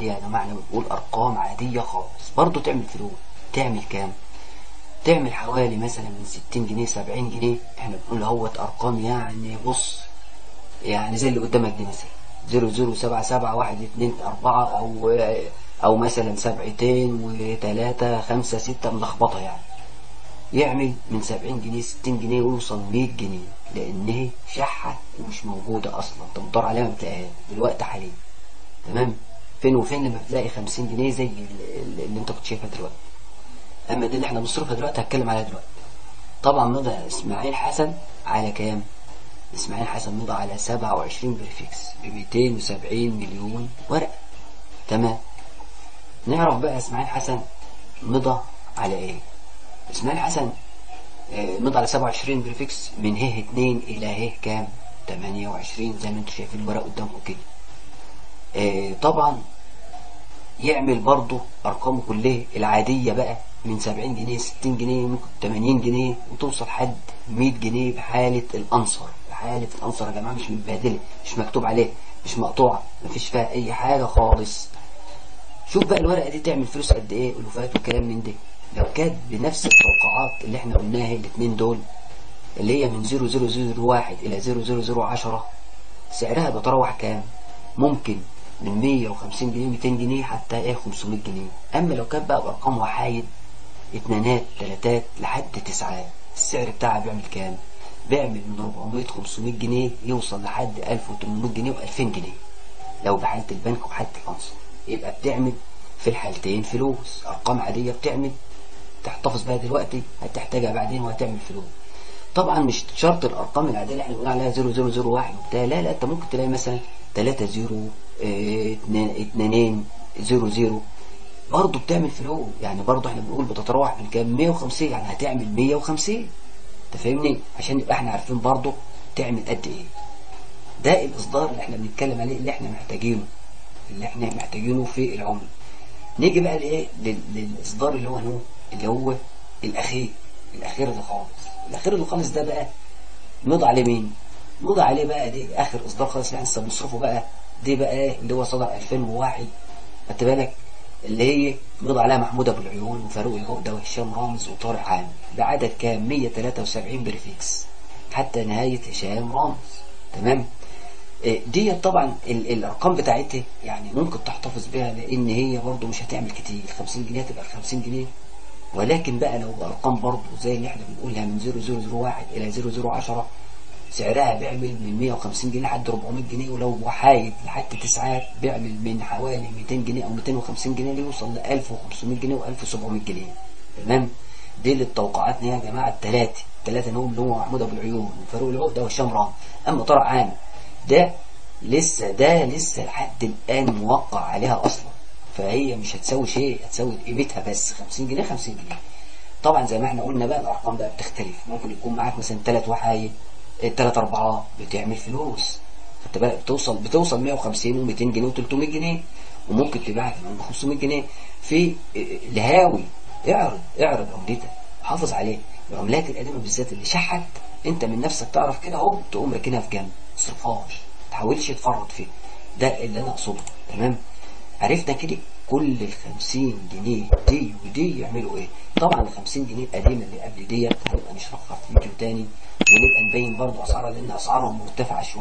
عادية يا جماعة احنا بنقول ارقام عادية خالص برضه تعمل فلوس تعمل كام تعمل حوالي مثلا من 60 جنيه 70 جنيه احنا بنقول اهوت ارقام يعني بص يعني زي اللي قدامك دي مثلا 0077 1 2 4 او او مثلا سبعتين وثلاثة خمسة ستة ملخبطة يعني يعمل من 70 جنيه 60 جنيه ويوصل 100 جنيه لان شحة ومش موجودة اصلا انت بتدور عليها ما بتلاقيهاش دلوقتي حاليا تمام فين وفين لما بتلاقي 50 جنيه زي اللي انت كنت شايفها دلوقتي اما دي اللي احنا بنصرفها دلوقتي هتكلم عليها دلوقتي طبعا مضى اسماعيل حسن على كام اسماعيل حسن مضى على 27 بريفكس ب 270 مليون ورقة تمام نعرف بقى اسماعيل حسن مضى على ايه اسماعيل حسن مضى على 27 بريفكس من ه 2 الى ه كام 28 زي ما انتم شايفين الورق قدامكم كده طبعا يعمل برضه ارقامه كلها العادية بقى من 70 جنيه 60 جنيه ممكن 80 جنيه وتوصل حد 100 جنيه بحالة الانصر بحالة الانصر يا جماعة مش متبهدلة مش مكتوب عليه مش مقطوعة مفيش فيها اي حاجة خالص شوف بقى الورقة دي تعمل فلوس قد ايه الوفات والكلام من ده لو كانت بنفس التوقعات اللي احنا قلناها الاثنين دول اللي هي من 0001 الى 00010 سعرها بيتراوح كام ممكن من 150 جنيه 200 جنيه حتى ايه 500 جنيه اما لو كانت بقى بارقام وحايد اتنينات تلاتات لحد تسعات السعر بتاعها بيعمل كام بيعمل من 400 500 جنيه يوصل لحد 1800 جنيه و2000 جنيه لو بحالة البنك وحالة الانصر يبقى بتعمل في الحالتين فلوس ارقام عادية بتعمل تحتفظ بها دلوقتي هتحتاجها بعدين وهتعمل فلوس طبعا مش شرط الارقام العاديه اللي احنا بنقول عليها 0001 وبتاع لا لا انت ممكن تلاقي مثلا 3 0 2 0 0 برضه بتعمل فلوس يعني برضه احنا بنقول بتتراوح من كام 150 يعني هتعمل 150 انت فاهمني عشان نبقى احنا عارفين برضه تعمل قد ايه ده الاصدار اللي احنا بنتكلم عليه اللي احنا محتاجينه اللي احنا محتاجينه في العمله نيجي بقى لايه للاصدار اللي هو هو اللي هو الاخير الاخير اللي خالص الاخير اللي خالص ده بقى مضى عليه مين مضى عليه بقى دي اخر اصدار خالص اللي احنا لسه بنصرفه بقى دي بقى ايه اللي هو صدر 2001 خدت بالك اللي هي مضى عليها محمود ابو العيون وفاروق العقده وهشام رامز وطارق عامر بعدد كام 173 بريفكس حتى نهايه هشام رامز تمام دي طبعا الارقام بتاعتها يعني ممكن تحتفظ بها لان هي برضه مش هتعمل كتير 50 جنيه تبقى 50 جنيه ولكن بقى لو بارقام برضه زي اللي احنا بنقولها من 0001 الى 0010 سعرها بيعمل من 150 جنيه لحد 400 جنيه ولو وحايد لحد تسعات بيعمل من حوالي 200 جنيه او 250 جنيه ليوصل ل 1500 جنيه و1700 جنيه تمام دي للتوقعات يا جماعه الثلاثه الثلاثه نوم اللي هو محمود ابو العيون وفاروق العقده وهشام رام اما طارق عامر ده لسه ده لسه لحد الآن موقع عليها أصلا فهي مش هتساوي شيء هتساوي قيمتها بس 50 جنيه 50 جنيه طبعا زي ما احنا قلنا بقى الأرقام بقى بتختلف ممكن يكون معاك مثلا ثلاث وحايد ثلاث أربعة بتعمل فلوس خدت بالك بتوصل بتوصل 150 و200 جنيه و300 جنيه وممكن تبيعها كمان ب 500 جنيه في الهاوي اعرض اعرض عملتك حافظ عليه العملات القديمة بالذات اللي شحت انت من نفسك تعرف كده اهو تقوم راكنها في جنب ما تصرفهاش تحاولش تفرط فيه ده اللي انا اقصده تمام عرفنا كده كل ال 50 جنيه دي ودي يعملوا ايه طبعا ال 50 جنيه القديمه اللي قبل ديت هنبقى نشرحها في فيديو تاني ونبقى نبين برضه اسعارها لان اسعارهم مرتفعه شويه